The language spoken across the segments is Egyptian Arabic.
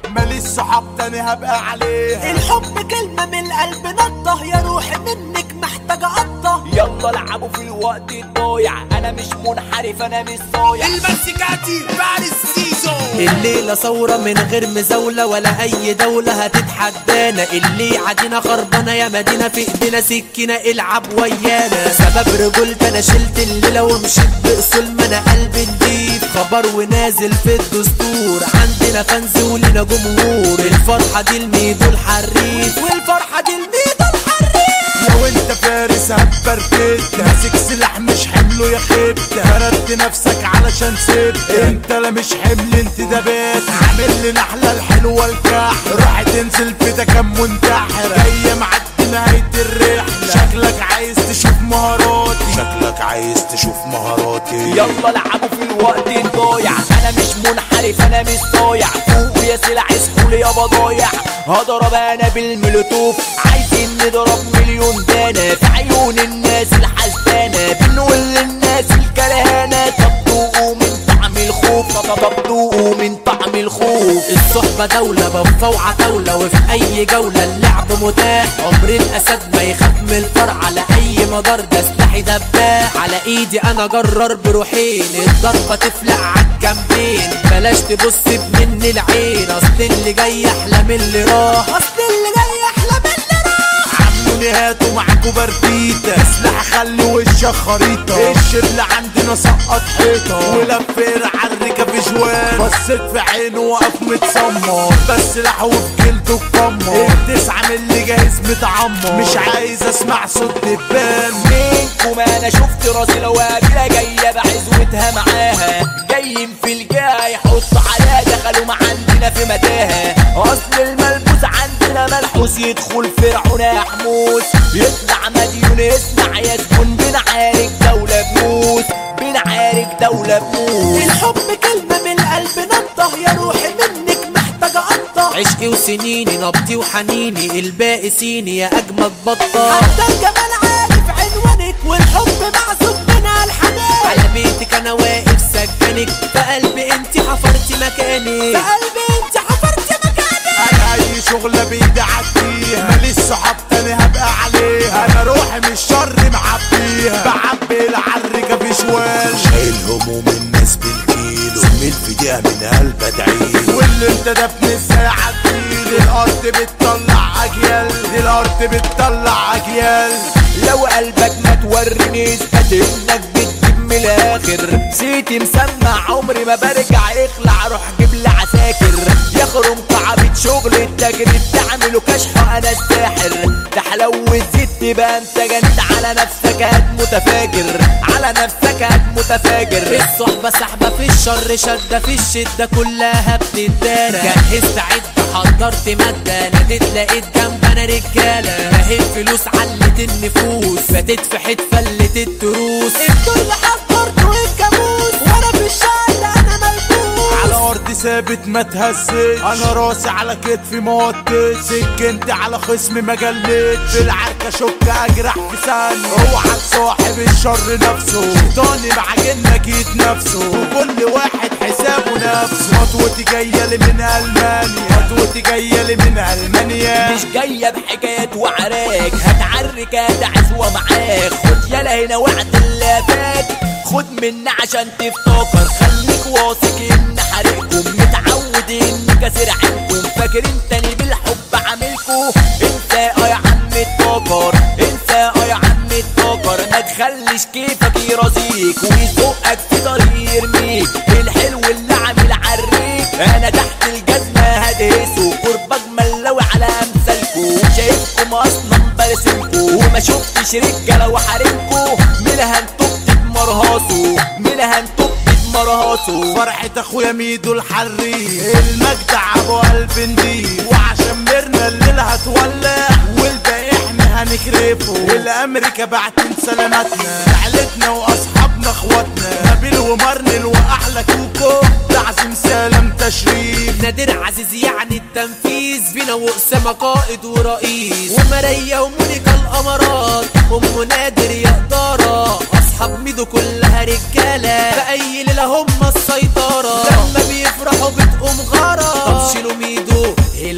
ماليش صحاب تاني هبقى عليها الحب كلمة من القلب نضه يا روحي منك محتاجة قطة يلا العبوا في الوقت الضايع انا مش منحرف انا مش صايع المسكاتي فارس سيزو الليلة ثورة من غير مزاولة ولا أي دولة هتتحدانا اللي عدينا خربانة يا مدينة في إيدينا سكينة العب ويانا سبب رجولتي أنا شلت الليلة ومشيت بأصول ما أنا قلبي نضيف خبر ونازل في الدستور عندنا فانز ولينا جمهور الفرحة دي الميدو الحريف والفرحة دي الميدو الحريف لو انت فارس هتبرتت ماسك سلاح مش حمله يا خيبت فردت نفسك علشان سبت انت لا مش حمل انت ده بيت عامل لي نحلة الحلوة الكحل روح تنزل في ده كم منتحر جاية معدي نهاية الرحلة شكلك عايز تشوف مهاراتي شكلك عايز تشوف مهاراتي يلا العبوا في الوقت الضايع انا مش منحرف انا مش صايع فوق يا سلع اسحوا لي يا بضايع هضرب انا بالمولوتوف عايزين نضرب مليون دانا في عيون الناس الحسدانه بنقول للناس الكرهانه طب ذوقوا من طعم الخوف طب طب ذوقوا من طعم الخوف الصحبة دولة بفوعة دولة وفي أي جولة اللعب متاح عمر الأسد ما يخاف من الفرع على أي مدار ده سلاحي دباح على إيدي أنا جرر بروحين الضربة تفلق عالجنبين بلاش تبص بمن العين أصل اللي جاي أحلى من اللي راح أصل اللي جاي أحلى من اللي راح عموني هاتوا معاكوا برديتة اسلح خلي وشك خريطة الشبل عندنا سقط حيطة ولفير عالركة في جوان بصيت في عينه وقف متسمر بس سلاحه في جلده اتكمر التسعة من اللي جاهز متعمر مش عايز اسمع صوت دبان منكم انا شفت راسي لو قابلة جاية بعزوتها معاها جايين في الجاي يحط عليها دخلوا ما عندنا في متاهة اصل الملبوس عندنا ملحوس يدخل فرعون يا حموس يطلع مديون اسمع يا زبون بنعارك دولة بموت بنعارك دولة بموت الحب كلمة من القلب نضه يا روحي منك محتاجة قطة عشقي وسنيني نبضي وحنيني الباقي سيني يا أجمد بطة حتى الجمال عارف عنوانك والحب معزوف منها الحنان على بيتك أنا واقف سجنك في قلبي انت حفرتي مكاني في قلبي انت حفرتي مكاني انا اي شغلة بايدي عديها ماليش صحاب تاني هبقى عليها انا روحي مش شر معبيها بعبي العركة في شوال شايل هموم الناس بالكيلو زميل في دقيقة من قلب ادعيله واللي انت دفن الساعة دي الارض بتطلع اجيال دي الارض بتطلع اجيال لو قلبك ما توريني اثبت انك بتجيب من الاخر سيتي مسمع عمري ما برجع اخلع روح جيب لي عساكر يخرم قعبة شغل التاجر تعملوا كشح انا الساحر تحلو الزيت تبقى انت جنت على نفسك هات متفاجر على نفسك هات متفاجر الصحبة سحبة في الشر شدة في الشدة كلها بتدارى جهزت عد حضرت مادة ناديت لقيت جنبنا رجالة ما هي الفلوس علت النفوس فاتت في حت فلت التروس انتوا اللي حضرتوا الجاموس وانا في الشارع انا ملبوس على ارض ثابت ما تهزش انا راسي على كتفي ما وطيتش سكنت على خصمي ما جليتش في العركه شك اجرح في ثانيه اوعى صاحب الشر نفسه شيطاني مع جنك يتنافسوا وكل واحد حسابه نفسه خطوتي جايه لي من المانيا خطوتي جايه لي من المانيا مش جاية بحكايات وعراك هتعرك هتعزوة معاك خد يلا هنا وعد اللافات خد منا عشان تفتكر خليك واثق ان حريقكم متعود اني كسر عنكم فاكرين تاني بالحب عاملكوا انسى اه يا عم التوكر انسى اه يا عم التوكر ما تخليش كيفك يرازيك ويزقك في طريق يرميك الحلو اللي عامل عريك انا تحت الجزمة هدهسه قرب اجمل لو على امثالكوا شايفكم اصلا برسمكوا وما شفتش رجاله وحارمكوا منها انتوا بتتمرهصوا منها انتوا بتتمرهصوا فرحة اخويا ميدو الحري المجدع ابو قلب نضيف وعشان ميرنا الليلة هتولع والباقي احنا هنكرفه الامريكا بعتين سلاماتنا عيلتنا واصحابنا اخواتنا نبيل ومرنل واحلى كوكو تعزيم سلام تشريف نادر عزيز يعني التنفيذ فينا وأسامة قائد ورئيس وماريا ومونيكا الأمارات أم نادر يا إدارة أصحاب ميدو كلها رجالة في أي ليلة هم السيطرة لما بيفرحوا بتقوم غارة طب شيلوا ميدو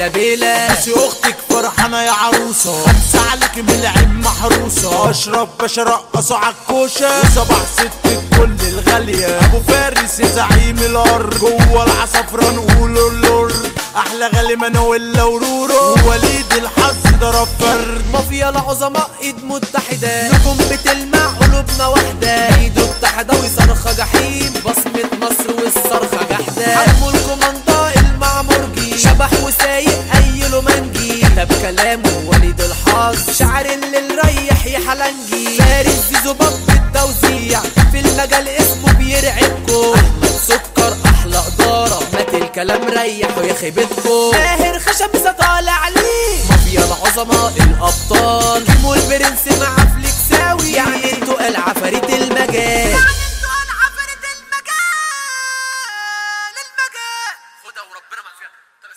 بيلا بيلا بس اختك فرحانه يا عروسه خمسه عليك من العين محروسه اشرب باشا رقصوا عالكوشه وصباح ست كل الغاليه ابو فارس يا زعيم الارض جوه العصفرة نقولوا اللور احلى غالي منولا ورورو ووليد الحظ ضرب فرد مافيا العظماء ايد متحدة نجوم بتلمع قلوبنا واحدة ايده متحدة وصرخة جحيم بصمة مصر والصرخة جحدة حمو الكوماندا المعمرجي شبح وسايق اي منجي كتب كلامه وليد الحظ شعر اللي نريح يا حلنجي فارس زيزو باب التوزيع في المجال اسمه بيرعبكو احمد سكر احلى اداره مات الكلام ريحوا يا خيبتكو ماهر خشب طالع عليه مافيا العظماء الابطال كيمو البرنس مع فليكساوي يعني انتوا العفاريت المجال عفرت المجال المجال خدها وربنا ما فيها